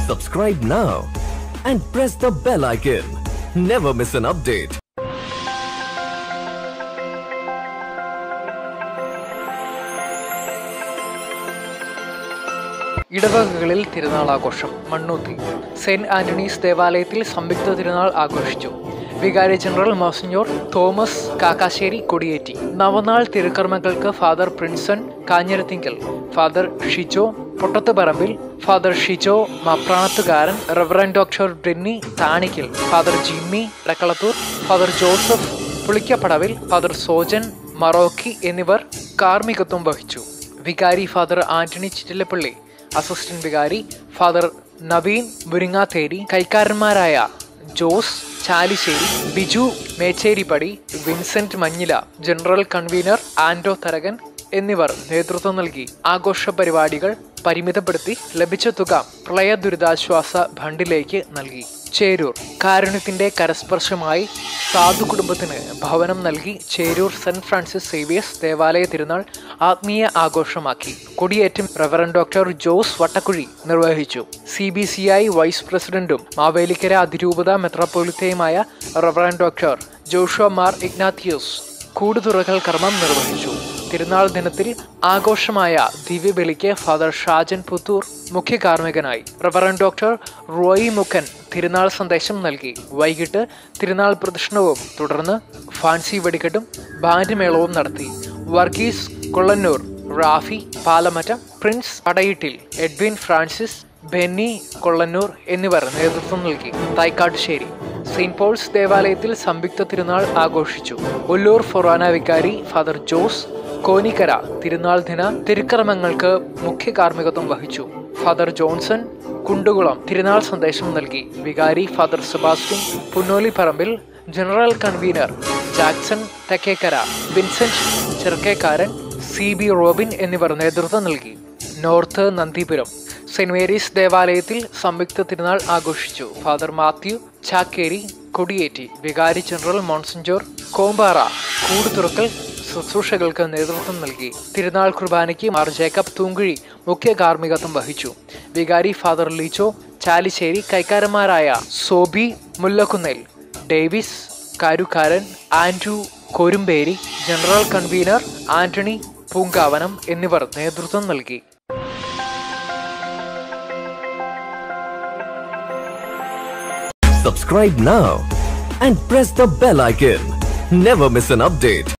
Subscribe now and press the bell icon. Never miss an update. ഇടവകകളിൽ തിരുനാൾ ആഘോഷം Mannuthy saint Antony's ദേവാലയത്തിൽ സംയുക്ത തിരുനാൾ ആഘോഷിച്ചു വികാരി ജനറൽ മോസിഞ്ഞോർ തോമസ് കാക്കാശ്ശേരി കൊടിയേറ്റി നവനാൾ തിരുക്കർമ്മങ്ങൾക്ക് father Prinson Kanjirathingal father Shijo Pottathuparambil father Shijo Mapranathukaran reverend doctor Denny Thanikkal father Jimmy Edakkalathur father Joseph Pulikkapadavil father Sojan Marokki എന്നിവർ കാർമ്മികത്വം വഹിച്ചു വികാരി ഫാദർ ആന്റണി ചിറ്റിലപ്പള്ളി അസിസ്റ്റന്റ് വികാരി ഫാദർ നവീൻ മുരിങ്ങാത്തേരി കൈക്കാരന്മാരായ Jose Chalissery Biju Mecheripady Vincent Manjila general convener Ando Tharakan എന്നിവർ നേതൃത്വം നൽകി ആഘോഷ പരിപാടികൾ പരിമിതപ്പെടുത്തി ലഭിച്ച തുക പ്രളയ ദുരിതാശ്വാസ ഫണ്ടിലേക്ക് നൽകി ചേരൂർ കാരുണ്യത്തിന്റെ കരസ്പർശമായി സാധു കുടുംബത്തിന് ഭവനം നൽകി ചേരൂർ സെന്റ് ഫ്രാൻസിസ് സേവിയേഴ്സ് ദേവാലയ തിരുനാൾ ആത്മീയ ആഘോഷമാക്കി കൊടിയേറ്റം റവറൻ ഡോക്ടർ ജോസ് വട്ടക്കുഴി നിർവഹിച്ചു C B C I vice പ്രസിഡന്റും മാവേലിക്കര അതിരൂപത മെത്രാപ്പൊലിത്തയുമായ reverend doctor Joshua Mar Ignatius കൂടുതുറകൾ കർമ്മം നിർവഹിച്ചു തിരുനാൾ ദിനത്തിൽ ആഘോഷമായ ദിവ്യബലിക്ക് ഫാദർ ഷാജൻ പുത്തൂർ മുഖ്യ കാർമ്മികനായി റവറൻ ഡോക്ടർ റോയി മുഖൻ തിരുനാൾ സന്ദേശം നൽകി വൈകിട്ട് തിരുനാൾ പ്രദക്ഷിണവും തുടർന്ന് ഫാൻസി വെടിക്കെട്ടും ബാൻഡ് മേളവും നടത്തി Varghese Kollannur Rafi Palamattam Prince Padayittil Edwin Francis Benny Kollannur എന്നിവർ നേതൃത്വം നൽകി തൈക്കാട്ടുശ്ശേരി സെയിന്റ് പോൾസ് ദേവാലയത്തിൽ സംയുക്ത തിരുനാൾ ആഘോഷിച്ചു ഒല്ലൂർ ഫൊറാന വികാരി ഫാദർ ജോസ് കോനിക്കര തിരുനാൾ ദിന തിരുക്കർമ്മങ്ങൾക്ക് മുഖ്യ കാർമ്മികത്വം വഹിച്ചു ഫാദർ ജോൺസൺ കുണ്ടുകുളം തിരുനാൾ സന്ദേശം നൽകി വികാരി father Sebastian Punnoli Parambil general convener Jackson Thekkekkara Vincent Cherukkekkaran C B Robin എന്നിവർ നേതൃത്വം നൽകി നോർത്ത് നന്ദിപുരം സെന്റ് മേരീസ് ദേവാലയത്തിൽ സംയുക്ത തിരുനാൾ ആഘോഷിച്ചു ഫാദർ മാത്യു ചാക്കേരി കൊടിയേറ്റി വികാരി ജനറൽ മോൺസഞ്ചോർ കോമ്പാറ കൂട് തുറക്കൽ ശുശ്രൂഷകൾക്ക് നേതൃത്വം നൽകി തിരുനാൾ കുർബാനയ്ക്ക് മാർ ജേക്കബ് തൂങ്കുഴി മുഖ്യ കാർമ്മികത്വം വഹിച്ചു വികാരി ഫാദർ ലീച്ചോ ചാലിശ്ശേരി കൈക്കാരന്മാരായ Sobi Mullakkunnel Davis Karukkaran Andrew Korumperi general convener Antony Poonkavanam എന്നിവർ നേതൃത്വം നൽകി Subscribe now and press the bell icon. Never miss an update.